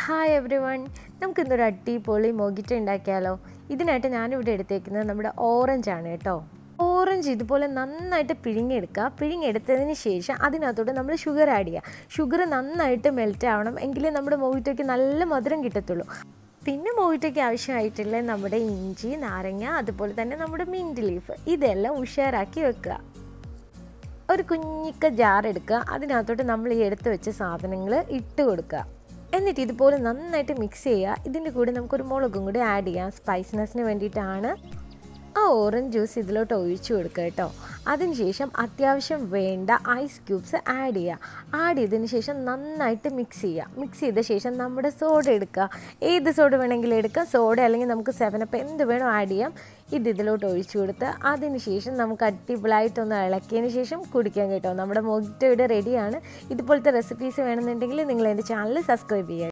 hi every one നമുക്കിന്നൊരു അടിപൊളി മൊഗിറ്റ ഉണ്ടാക്കിയാലോ ഇതിനായിട്ട് ഞാനിവിടെ എടുത്തേക്കുന്നത് നമ്മുടെ ഓറഞ്ച് ആണ് കേട്ടോ ഓറഞ്ച് ഇതുപോലെ നന്നായിട്ട് പിഴിഞ്ഞെടുക്കുക പിഴിഞ്ഞെടുത്തതിന് ശേഷം അതിനകത്തോട്ട് നമ്മൾ ഷുഗർ ആഡ് ചെയ്യുക ഷുഗർ നന്നായിട്ട് മെൽറ്റ് ആവണം എങ്കിലേ നമ്മുടെ മൊഗിറ്റോയ്ക്ക് നല്ല മധുരം കിട്ടത്തുള്ളൂ പിന്നെ മൊഗിറ്റോയ്ക്ക് ആവശ്യമായിട്ടുള്ള നമ്മുടെ ഇഞ്ചി നാരങ്ങ അതുപോലെ തന്നെ നമ്മുടെ മിൻറ്റ് ലീഫ് ഇതെല്ലാം ഉഷാറാക്കി വെക്കുക ഒരു കുഞ്ഞിക്ക ജാർ എടുക്കുക അതിനകത്തോട്ട് നമ്മൾ ഈ എടുത്ത് വെച്ച സാധനങ്ങൾ ഇട്ട് കൊടുക്കുക എന്നിട്ട് ഇതുപോലെ നന്നായിട്ട് മിക്സ് ചെയ്യുക ഇതിൻ്റെ കൂടെ നമുക്കൊരു മുളകും കൂടി ആഡ് ചെയ്യാം സ്പൈസിനെസ്സിന് വേണ്ടിയിട്ടാണ് ആ ഓറഞ്ച് ജ്യൂസ് ഇതിലോട്ട് ഒഴിച്ചു കൊടുക്കുക കേട്ടോ അതിനുശേഷം അത്യാവശ്യം വേണ്ട ഐസ് ക്യൂബ്സ് ആഡ് ചെയ്യുക ആഡ് ചെയ്തതിന് ശേഷം നന്നായിട്ട് മിക്സ് ചെയ്യുക മിക്സ് ചെയ്ത ശേഷം നമ്മുടെ സോഡ എടുക്കുക ഏത് സോഡ വേണമെങ്കിലും എടുക്കാം സോഡ അല്ലെങ്കിൽ നമുക്ക് സെവനപ്പ് എന്ത് വേണോ ആഡ് ചെയ്യാം ഇത് ഇതിലോട്ട് ഒഴിച്ചു കൊടുത്ത് അതിന് ശേഷം നമുക്ക് അടിപൊളിയായിട്ടൊന്ന് ഇളക്കിയതിന് ശേഷം കുടിക്കാൻ കേട്ടോ നമ്മുടെ മൊഗിറ്റോ ഇവിടെ റെഡിയാണ് ഇതുപോലത്തെ റെസിപ്പീസ് വേണമെന്നുണ്ടെങ്കിൽ നിങ്ങൾ എൻ്റെ ചാനൽ സബ്സ്ക്രൈബ് ചെയ്യുക